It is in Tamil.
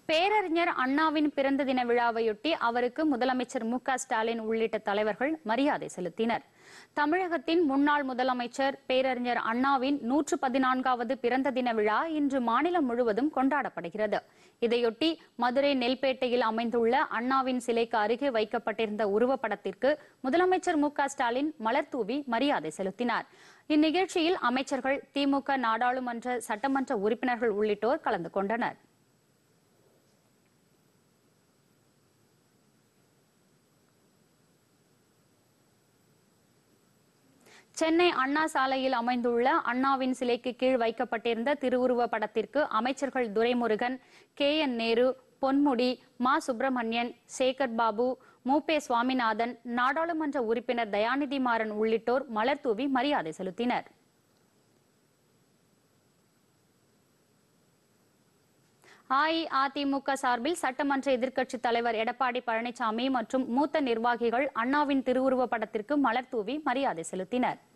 பேரறிஞர் அண்ணாவின் பிறந்த தின விழாவையொட்டி அவருக்கு முதலமைச்சர் மு க ஸ்டாலின் உள்ளிட்ட தலைவர்கள் மரியாதை செலுத்தினர் தமிழகத்தின் முன்னாள் முதலமைச்சர் பேரறிஞர் அண்ணாவின் நூற்று பதினான்காவது பிறந்த தின விழா இன்று மாநிலம் முழுவதும் கொண்டாடப்படுகிறது இதையொட்டி மதுரை நெல்பேட்டையில் அமைந்துள்ள அண்ணாவின் சிலைக்கு அருகே வைக்கப்பட்டிருந்த உருவப்படத்திற்கு முதலமைச்சர் மு க ஸ்டாலின் மலர் தூவி மரியாதை செலுத்தினார் இந்நிகழ்ச்சியில் அமைச்சர்கள் திமுக நாடாளுமன்ற சட்டமன்ற உறுப்பினர்கள் உள்ளிட்டோர் கலந்து கொண்டனர் சென்னை அண்ணா சாலையில் அமைந்துள்ள அண்ணாவின் சிலைக்கு கீழ் வைக்கப்பட்டிருந்த திருவுருவ படத்திற்கு அமைச்சர்கள் துரைமுருகன் கே என் நேரு பொன்முடி மா சுப்பிரமணியன் சேகர் பாபு மூபே சுவாமிநாதன் நாடாளுமன்ற உறுப்பினர் தயாநிதி மாறன் உள்ளிட்டோர் மலர் தூவி மரியாதை செலுத்தினர் அஇஅதிமுக சார்பில் சட்டமன்ற எதிர்க்கட்சித் தலைவர் எடப்பாடி பழனிசாமி மற்றும் மூத்த நிர்வாகிகள் அண்ணாவின் திருவுருவ படத்திற்கு மலர் தூவி மரியாதை செலுத்தினர்